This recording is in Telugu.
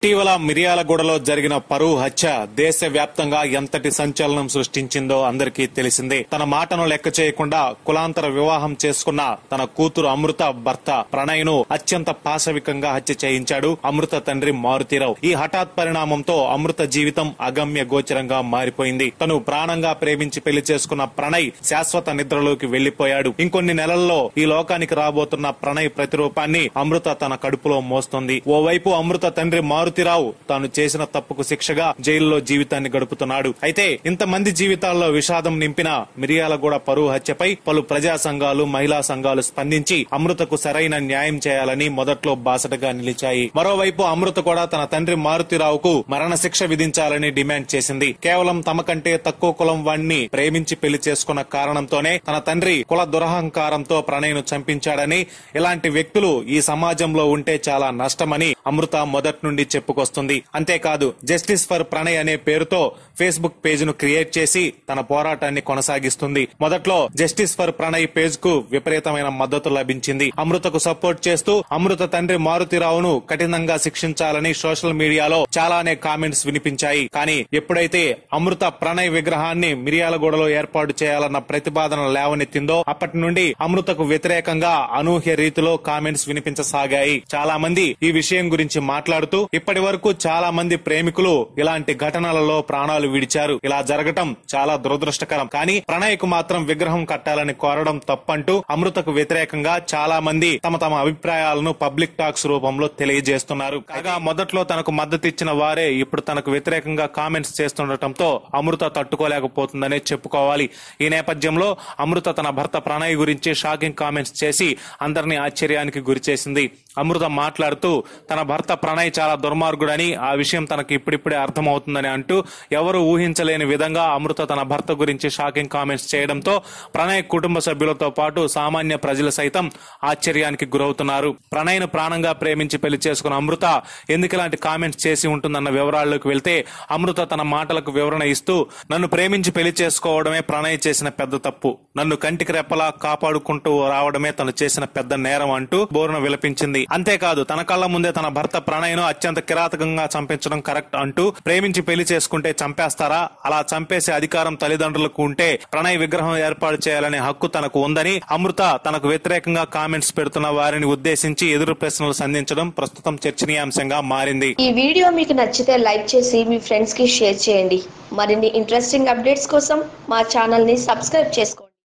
ఇటీవల మిర్యాలగూడలో జరిగిన పరువు హత్య దేశవ్యాప్తంగా ఎంతటి సంచలనం సృష్టించిందో అందరికీ తెలిసిందే తన మాటను లెక్క చేయకుండా కులాంతర వివాహం చేసుకున్న తన కూతురు అమృత భర్త ప్రణయ్ను అత్యంత పాశవికంగా హత్య చేయించాడు అమృత తండ్రి మారుతీరావు ఈ హఠాత్ పరిణామంతో అమృత జీవితం అగమ్య గోచరంగా మారిపోయింది తను ప్రాణంగా ప్రేమించి పెళ్లి చేసుకున్న ప్రణయ్ శాశ్వత నిద్రలోకి వెళ్లిపోయాడు ఇంకొన్ని నెలల్లో ఈ లోకానికి రాబోతున్న ప్రణయ్ ప్రతిరూపాన్ని అమృత తన కడుపులో మోస్తోంది ఓవైపు అమృత తండ్రి మారుతిరావు తాను చేసిన తప్పుకు శిక్షగా జైల్లో జీవితాన్ని గడుపుతున్నాడు అయితే ఇంతమంది జీవితాల్లో విషాదం నింపిన మిరియాలగూడ పరువు హత్యపై పలు ప్రజా సంఘాలు మహిళా సంఘాలు స్పందించి అమృతకు సరైన న్యాయం చేయాలని మొదట్లో బాసటగా నిలిచాయి మరోవైపు అమృత కూడా తన తండ్రి మారుతిరావుకు మరణశిక్ష విధించాలని డిమాండ్ చేసింది కేవలం తమ కంటే తక్కువ కులం వాణ్ణి ప్రేమించి పెళ్లి చేసుకున్న కారణంతోనే తన తండ్రి కుల దురహంకారంతో ప్రణయ్ను చంపించాడని ఇలాంటి వ్యక్తులు ఈ సమాజంలో ఉంటే చాలా నష్టమని అమృత మొదటి నుండి చెప్పుకొస్తుంది అంతేకాదు జస్టిస్ ఫర్ ప్రణయ్ అనే పేరుతో ఫేస్బుక్ పేజ్ ను క్రియేట్ చేసి తన పోరాటాన్ని కొనసాగిస్తుంది మొదట్లో జస్టిస్ ఫర్ ప్రణయ్ పేజ్ కు విపరీతమైన మద్దతు లభించింది అమృతకు సపోర్ట్ చేస్తూ అమృత తండ్రి మారుతిరావును కఠినంగా శిక్షించాలని సోషల్ మీడియాలో చాలానే కామెంట్స్ వినిపించాయి కానీ ఎప్పుడైతే అమృత ప్రణయ్ విగ్రహాన్ని మిరియాలగూడలో ఏర్పాటు చేయాలన్న ప్రతిపాదన లేవనెత్తిందో అప్పటి నుండి అమృతకు వ్యతిరేకంగా అనూహ్య రీతిలో కామెంట్స్ వినిపించసాగాయి చాలా మంది ఈ విషయం గురించి మాట్లాడుతూ ఇప్పటి వరకు చాలా మంది ప్రేమికులు ఇలాంటి ఘటనలలో ప్రాణాలు విడిచారు ఇలా జరగటం చాలా దురదృష్టకరం కానీ ప్రణయ్ కు మాత్రం విగ్రహం కట్టాలని కోరడం తప్పంటూ అమృతకు వ్యతిరేకంగా చాలా మంది తమ తమ అభిప్రాయాలను పబ్లిక్ టాక్స్ రూపంలో తెలియజేస్తున్నారు కాగా మొదట్లో తనకు మద్దతు ఇచ్చిన వారే ఇప్పుడు తనకు వ్యతిరేకంగా కామెంట్స్ చేస్తుండటంతో అమృత తట్టుకోలేకపోతుందనే చెప్పుకోవాలి ఈ నేపథ్యంలో అమృత తన భర్త ప్రణయ్ గురించి షాకింగ్ కామెంట్స్ చేసి అందరినీ ఆశ్చర్యానికి గురిచేసింది అమృత మాట్లాడుతూ తన భర్త ప్రణయ్ చాలా దుర్మార్గుడని ఆ విషయం తనకు ఇప్పుడిప్పుడే అర్థమవుతుందని అంటూ ఎవరు ఊహించలేని విధంగా అమృత తన భర్త గురించి షాకింగ్ కామెంట్స్ చేయడంతో ప్రణయ్ కుటుంబ సభ్యులతో పాటు సామాన్య ప్రజలు సైతం ఆశ్చర్యానికి గురవుతున్నారు ప్రణయ్ను ప్రాణంగా ప్రేమించి పెళ్లి చేసుకున్న అమృత ఎందుకు ఇలాంటి కామెంట్స్ చేసి ఉంటుందన్న వివరాల్లోకి వెళ్తే అమృత తన మాటలకు వివరణ ఇస్తూ నన్ను ప్రేమించి పెళ్లి చేసుకోవడమే ప్రణయ్ చేసిన పెద్ద తప్పు నన్ను కంటికి రెప్పలా కాపాడుకుంటూ రావడమే తను చేసిన పెద్ద నేరం అంటూ బోరున విలపించింది అంతేకాదు తన కళ్ళ ముందే తన భర్త ప్రణయ్ను అత్యంత కిరాతకంగా చంపించడం కరెక్ట్ అంటూ ప్రేమించి పెళ్లి చేసుకుంటే చంపేస్తారా అలా చంపేసే అధికారం తల్లిదండ్రులకు ఉంటే ప్రణయ్ విగ్రహం ఏర్పాటు చేయాలనే హక్కు తనకు ఉందని అమృత తనకు వ్యతిరేకంగా కామెంట్స్ పెడుతున్న వారిని ఉద్దేశించి ఎదురు ప్రశ్నలు సంధించడం ప్రస్తుతం చర్చనీయాంశంగా మారింది ఈ వీడియో మీకు నచ్చితే లైక్ చేసి మీ ఫ్రెండ్స్ కి షేర్ చేయండి మరిన్ని ఇంట్రెస్టింగ్ అప్డేట్స్ కోసం మా ఛానల్ ని సబ్స్క్రైబ్ చేసుకోండి